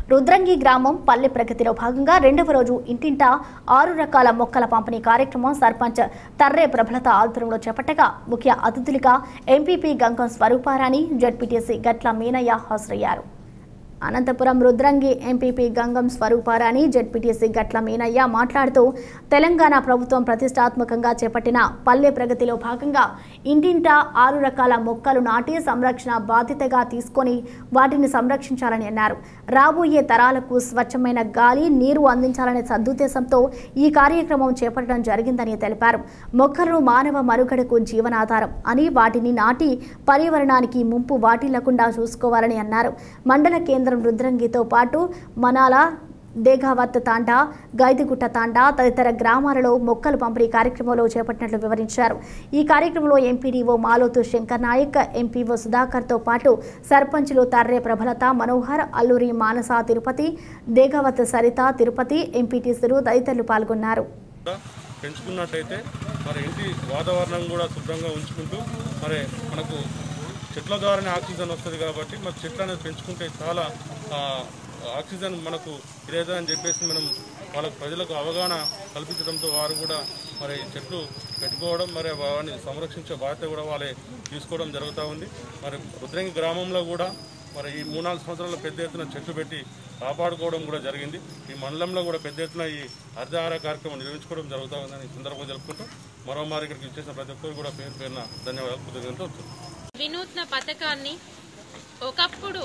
రుద్రంగి గ్రామం పల్లె ప్రగతిలో భాగంగా రెండవ రోజు ఇంటింటా ఆరు రకాల మొక్కల పంపిణీ కార్యక్రమం సర్పంచ్ తర్రే ప్రభలత ఆధ్వర్యంలో చేపట్టగా ముఖ్య అతిథులుగా ఎంపీపీ గంగం స్వరూపారాణి జడ్పీటీసీ గట్ల మీనయ్య హాజరయ్యారు అనంతపురం రుద్రంగి ఎంపీపీ గంగం స్వరూపారాణి జడ్పీటీసీ గట్ల మీనయ్య మాట్లాడుతూ తెలంగాణ ప్రభుత్వం ప్రతిష్టాత్మకంగా చేపట్టిన పల్లె ప్రగతిలో భాగంగా ఇంటింటా ఆరు రకాల మొక్కలు నాటి సంరక్షణ బాధ్యతగా తీసుకొని వాటిని సంరక్షించాలని అన్నారు రాబోయే తరాలకు స్వచ్ఛమైన గాలి నీరు అందించాలనే సదుద్దేశంతో ఈ కార్యక్రమం చేపట్టడం జరిగిందని తెలిపారు మొక్కలు మానవ మనుగడకు జీవనాధారం అని వాటిని నాటి పర్యావరణానికి ముంపు వాటిల్లకుండా చూసుకోవాలని అన్నారు మండల కేంద్రం రుద్రంగితో పాటు మనాల దేగావత్ తాండా గైదిగుట్ట తాండా తదితర గ్రామాలలో మొక్కలు పంపిణీ కార్యక్రమంలో చేపట్టినట్లు వివరించారు ఈ కార్యక్రమంలో ఎంపీడీఓ మాలోతు శంకర్ నాయక్ ఎంపీఓ సుధాకర్తో పాటు సర్పంచులు తర్రే ప్రభలత మనోహర్ అల్లూరి మానస తిరుపతి దేగావత్ సరిత తిరుపతి ఎంపీటీసీలు తదితరులు పాల్గొన్నారు కూడా పెంచుకున్నట్టయితే మరి ఇంటి వాతావరణం కూడా శుభ్రంగా ఉంచుకుంటూ మరి మనకు చెట్ల ద్వారానే ఆక్సిజన్ వస్తుంది కాబట్టి మరి చెట్లు అనేది పెంచుకుంటే చాలా ఆ, ఆక్సిజన్ మనకు ఇదేదని చెప్పేసి మనం వాళ్ళకు ప్రజలకు అవగాహన కల్పించడంతో వారు కూడా మరి చెట్లు పెట్టుకోవడం మరి వారిని సంరక్షించే బాధ్యత కూడా వాళ్ళే తీసుకోవడం జరుగుతూ ఉంది మరి రుద్రంగి గ్రామంలో కూడా మరి ఈ మూడు నాలుగు సంవత్సరాల్లో పెద్ద ఎత్తున చెట్లు పెట్టి కాపాడుకోవడం కూడా జరిగింది ఈ మండలంలో కూడా పెద్ద ఎత్తున ఈ హరితహార కార్యక్రమం నిర్వహించుకోవడం జరుగుతూ ఉందని ఈ సందర్భంగా జరుపుకుంటూ మరోమారి ఇక్కడికి ఇచ్చేసిన ప్రతి ఒక్కరు కూడా పేరు పేరున ధన్యవాదాలు కృతజ్ఞతలు వినూత్న పథకాన్ని ఒకప్పుడు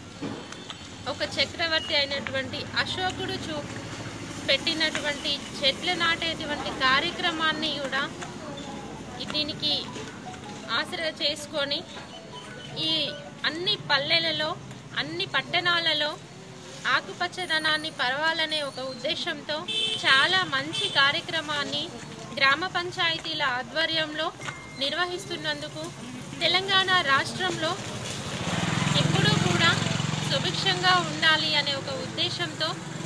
ఒక చక్రవర్తి అయినటువంటి అశోకుడు చూ పెట్టినటువంటి చెట్లు నాటేటువంటి కార్యక్రమాన్ని కూడా దీనికి ఆసరా చేసుకొని ఈ అన్ని పల్లెలలో అన్ని పట్టణాలలో ఆకుపచ్చదనాన్ని పరవాలనే ఒక ఉద్దేశంతో చాలా మంచి కార్యక్రమాన్ని గ్రామ పంచాయతీల ఆధ్వర్యంలో నిర్వహిస్తున్నందుకు తెలంగాణ రాష్ట్రంలో ఎప్పుడూ కూడా సుభిక్షంగా ఉండాలి అనే ఒక ఉద్దేశంతో